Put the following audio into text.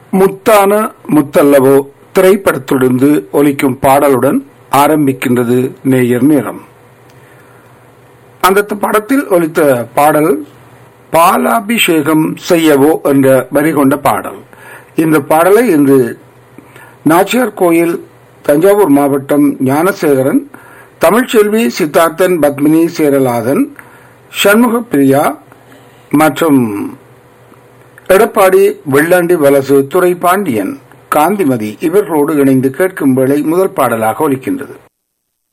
முத்தான முத்தல்லவோ திரைப்படத்திலிருந்து ஒலிக்கும் பாடலுடன் ஆரம்பிக்கின்றது நேயர் நேரம் அந்த படத்தில் ஒலித்த பாடல் பாலாபிஷேகம் செய்யவோ என்ற வரி கொண்ட பாடல் இந்த பாடலை இன்று நாச்சியார் கோயில் தஞ்சாவூர் மாவட்டம் ஞானசேகரன் தமிழ்ச்செல்வி சித்தார்த்தன் பத்மினி சேரலாதன் சண்முக பிரியா மற்றும் எடப்பாடி வெள்ளாண்டி வலசு துறை பாண்டியன் காந்திமதி இவர்களோடு இணைந்து கேட்கும் வேளை முதல் பாடலாக ஒலிக்கின்றது